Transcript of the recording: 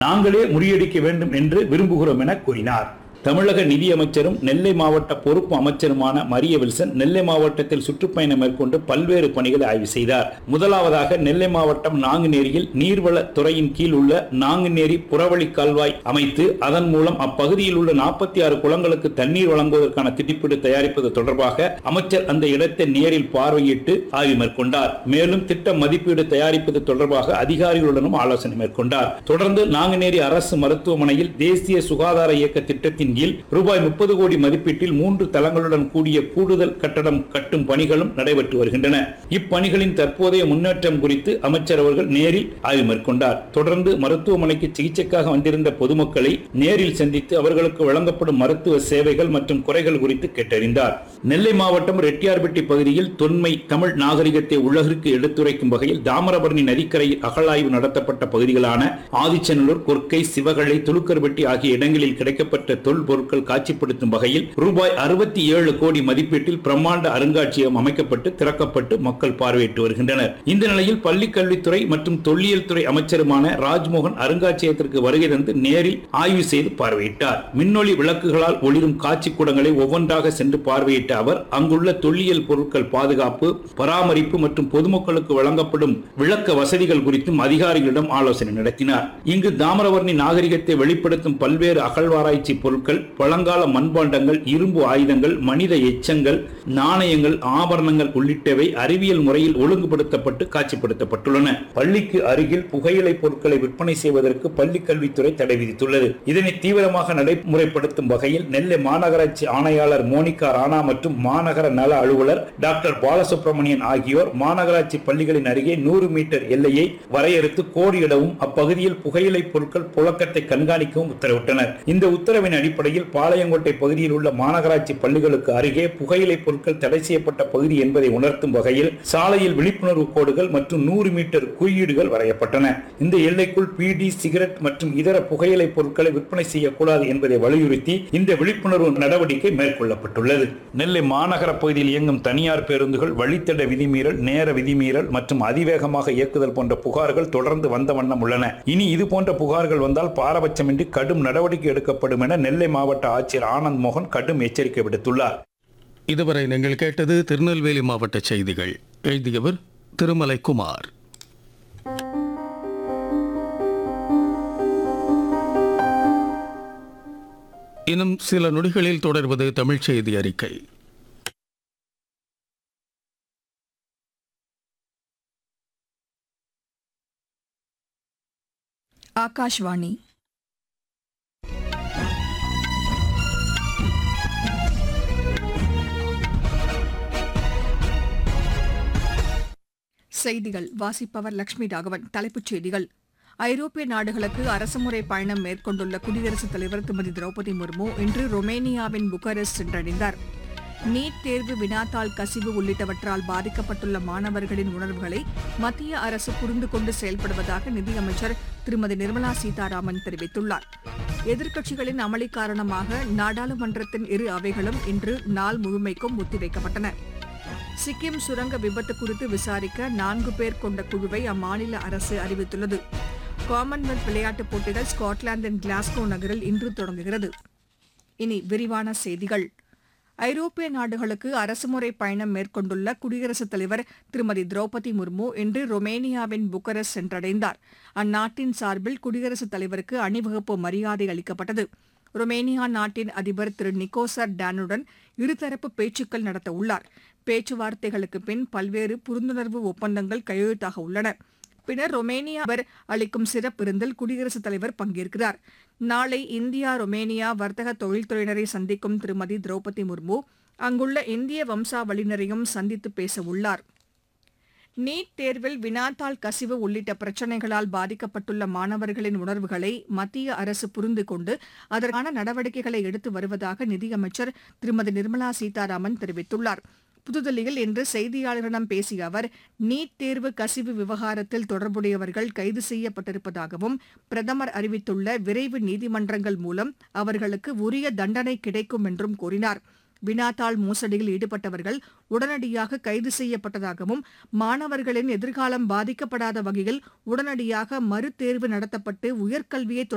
நாங்களே முறியடிக்க வேண்டும் என்று விரும்புகிறோம் என கூறினார் தமிழக நிதியமைச்சரும் நெல்லை மாவட்ட பொறுப்பு அமைச்சருமான மரிய வில்சன் நெல்லை மாவட்டத்தில் சுற்றுப்பயணம் மேற்கொண்டு பல்வேறு பணிகளை ஆய்வு செய்தார் முதலாவதாக நெல்லை மாவட்டம் நாங்குநேரியில் நீர்வள துறையின் கீழ் உள்ள நாங்குநேரி புறவழி கால்வாய் அமைத்து அதன் மூலம் அப்பகுதியில் உள்ள நாற்பத்தி ஆறு குளங்களுக்கு தண்ணீர் வழங்குவதற்கான திட்டப்பீடு தயாரிப்பது தொடர்பாக அமைச்சர் அந்த இடத்தை நேரில் பார்வையிட்டு ஆய்வு மேற்கொண்டார் மேலும் திட்ட மதிப்பீடு தயாரிப்பது தொடர்பாக அதிகாரிகளுடனும் ஆலோசனை மேற்கொண்டார் தொடர்ந்து நாங்குநேரி அரசு மருத்துவமனையில் தேசிய சுகாதார இயக்க திட்டத்தின் கீழ் ரூபாய் முப்பது கோடி மதிப்பீட்டில் மூன்று தளங்களுடன் கூடிய கூடுதல் கட்டடம் கட்டும் பணிகளும் நடைபெற்று வருகின்றன இப்பணிகளின் தற்போதைய முன்னேற்றம் குறித்து அமைச்சர் அவர்கள் நேரில் ஆய்வு மேற்கொண்டார் தொடர்ந்து மருத்துவமனைக்கு சிகிச்சைக்காக வந்திருந்த பொதுமக்களை நேரில் சந்தித்து அவர்களுக்கு வழங்கப்படும் மருத்துவ சேவைகள் மற்றும் குறைகள் குறித்து கேட்டறிந்தார் நெல்லை மாவட்டம் ரெட்டியார்பட்டி பகுதியில் தொன்மை தமிழ் நாகரிகத்தை உலகிற்கு எடுத்துரைக்கும் வகையில் தாமிரபரணி நதிக்கரையில் அகழாய்வு நடத்தப்பட்ட பகுதிகளான ஆதிச்சநல்லூர் கொர்க்கை சிவகலை துலுக்கர்பட்டி ஆகிய இடங்களில் கிடைக்கப்பட்ட தொல் பொருட்கள் காட்சிப்படுத்தும் வகையில் ரூபாய் அறுபத்தி ஏழு கோடி மதிப்பீட்டில் பிரம்மாண்ட அருங்காட்சியகம் அமைக்கப்பட்டு திறக்கப்பட்டு மக்கள் பார்வையிட்டு வருகின்றனர் இந்த நிலையில் பள்ளிக் கல்வித்துறை மற்றும் தொல்லியல் துறை அமைச்சருமான ராஜ்மோகன் அருங்காட்சியகத்திற்கு வருகை தந்து நேரில் ஆய்வு செய்து பார்வையிட்டார் மின்னொளி விளக்குகளால் ஒளிரும் காட்சி கூடங்களை ஒவ்வொன்றாக சென்று பார்வையிட்ட அவர் அங்குள்ள தொல்லியல் பொருட்கள் பாதுகாப்பு பராமரிப்பு மற்றும் பொதுமக்களுக்கு வழங்கப்படும் விளக்க வசதிகள் குறித்தும் அதிகாரிகளிடம் ஆலோசனை நடத்தினார் இங்கு தாமிரவர்ணி நாகரிகத்தை வெளிப்படுத்தும் பல்வேறு அகழ்வாராய்ச்சி பொருட்கள் பழங்கால மண்பாண்டங்கள் இரும்பு ஆயுதங்கள் மனித எச்சங்கள் நாணயங்கள் ஆபரணங்கள் உள்ளிட்டவை அறிவியல் முறையில் ஒழுங்குபடுத்தப்பட்டு காட்சிப்படுத்தப்பட்டுள்ளன பள்ளிக்கு அருகில் புகையிலை பொருட்களை விற்பனை செய்வதற்கு பள்ளி கல்வித்துறை தடை விதித்துள்ளது இதனை தீவிரமாக நடைமுறைப்படுத்தும் வகையில் நெல்லை மாநகராட்சி ஆணையாளர் மோனிகா ராணா மற்றும் மாநகர நல அலுவலர் டாக்டர் பாலசுப்ரமணியன் ஆகியோர் மாநகராட்சி பள்ளிகளின் அருகே நூறு மீட்டர் எல்லையை வரையறுத்து கோடியிடவும் அப்பகுதியில் புகையிலை பொருட்கள் புழக்கத்தை கண்காணிக்கவும் உத்தரவிட்டனர் இந்த உத்தரவின் அடிப்படையில் பாளையங்கோட்டை பகுதியில் உள்ள மாநகராட்சி பள்ளிகளுக்கு அருகே புகையிலை பொருட்கள் தடை செய்யப்பட்ட பகுதி என்பதை உணர்த்தும் வகையில் சாலையில் விழிப்புணர்வு கோடுகள் மற்றும் நூறு மீட்டர் குறியீடுகள் வரையப்பட்டன இந்த எல்லைக்குள் பீடி சிகரெட் மற்றும் இதர புகையிலை பொருட்களை விற்பனை செய்யக்கூடாது என்பதை வலியுறுத்தி இந்த விழிப்புணர்வு நடவடிக்கை மேற்கொள்ளப்பட்டுள்ளது நெல்லை மாநகர பகுதியில் இயங்கும் தனியார் பேருந்துகள் வழித்தட விதிமீறல் நேர விதிமீறல் மற்றும் அதிவேகமாக இயக்குதல் போன்ற புகார்கள் தொடர்ந்து வந்த வண்ணம் உள்ளன இனி இது போன்ற புகார்கள் வந்தால் பாரபட்சமின்றி கடும் நடவடிக்கை எடுக்கப்படும் என நெல்லை மாவட்ட ஆட்சியர் ஆனந்த் மோகன் கடும் எச்சரிக்கை விடுத்துள்ளார் இதுவரை நீங்கள் கேட்டது திருநெல்வேலி மாவட்ட செய்திகள் எழுதியவர் திருமலை குமார் இன்னும் சில நொடிகளில் தொடர்வது தமிழ்ச் செய்தி அறிக்கை ஆகாஷ்வாணி செய்திகள் வாசிப்பவர் லட்சுமி ராகவன் தலைப்புச் செய்திகள் ஐரோப்பிய நாடுகளுக்கு அரசுமுறை பயணம் மேற்கொண்டுள்ள குடியரசுத் தலைவர் திருமதி திரௌபதி முர்மு இன்று ரொமேனியாவின் புகாரெஸ்ட் சென்றடைந்தார் நீட் தேர்வு வினாத்தாள் கசிவு உள்ளிட்டவற்றால் பாதிக்கப்பட்டுள்ள மாணவர்களின் உணர்வுகளை மத்திய அரசு புரிந்து கொண்டு செயல்படுவதாக நிதியமைச்சர் திருமதி நிர்மலா சீதாராமன் தெரிவித்துள்ளார் எதிர்க்கட்சிகளின் அமளி காரணமாக நாடாளுமன்றத்தின் இரு அவைகளும் இன்று நாள் முழுமைக்கும் ஒத்திவைக்கப்பட்டன சிக்கிம் சுரங்க விபத்து குறித்து விசாரிக்க நான்கு பேர் கொண்ட குழுவை அம்மாநில அரசு அறிவித்துள்ளது காமன்வெல்த் விளையாட்டுப் போட்டிகள் ஸ்காட்லாந்தின் கிளாஸ்கோ நகரில் இன்று தொடங்குகிறது இனி விரிவான செய்திகள் ஐரோப்பிய நாடுகளுக்கு அரசுமுறை பயணம் மேற்கொண்டுள்ள குடியரசுத் தலைவர் திருமதி திரௌபதி முர்மு இன்று ரொமேனியாவின் புக்கரஸ்ட் சென்றடைந்தார் அந்நாட்டின் சார்பில் குடியரசுத் தலைவருக்கு அணிவகுப்பு மரியாதை அளிக்கப்பட்டது ரொமேனியா நாட்டின் அதிபர் திரு நிக்கோசர் டானுடன் இருதரப்பு பேச்சுக்கள் நடத்த உள்ளார் பேச்சுவார்த்தைகளுக்கு பின் பல்வேறு புரிந்துணர்வு ஒப்பந்தங்கள் கையெழுத்தாக உள்ளன பின்னர் ரொமேனியா அவர் அளிக்கும் சிறப்பு விருந்தில் குடியரசுத் தலைவர் பங்கேற்கிறார் நாளை இந்தியா ரொமேனியா வர்த்தக தொழில்துறையினரை சந்திக்கும் திருமதி திரௌபதி முர்மு அங்குள்ள இந்திய வம்சாவளியினரையும் சந்தித்து பேச உள்ளார் நீட் தேர்வில் வினாத்தாள் கசிவு உள்ளிட்ட பிரச்சினைகளால் பாதிக்கப்பட்டுள்ள மாணவர்களின் உணர்வுகளை மத்திய அரசு புரிந்து கொண்டு அதற்கான நடவடிக்கைகளை எடுத்து வருவதாக நிதியமைச்சர் திருமதி நிர்மலா சீதாராமன் தெரிவித்துள்ளார் புதுதில்லியில் இன்று செய்தியாளர்களிடம் பேசிய அவர் நீட் தேர்வு கசிவு விவகாரத்தில் தொடர்புடையவர்கள் கைது செய்யப்பட்டிருப்பதாகவும் பிரதமர் அறிவித்துள்ள விரைவு நீதிமன்றங்கள் மூலம் அவர்களுக்கு உரிய தண்டனை கிடைக்கும் என்றும் கூறினார் வினாத்தாள் மோசடியில் ஈடுபட்டவர்கள் உடனடியாக கைது செய்யப்பட்டதாகவும் மாணவர்களின் எதிர்காலம் பாதிக்கப்படாத வகையில் உடனடியாக மறுதேர்வு நடத்தப்பட்டு உயர்கல்வியை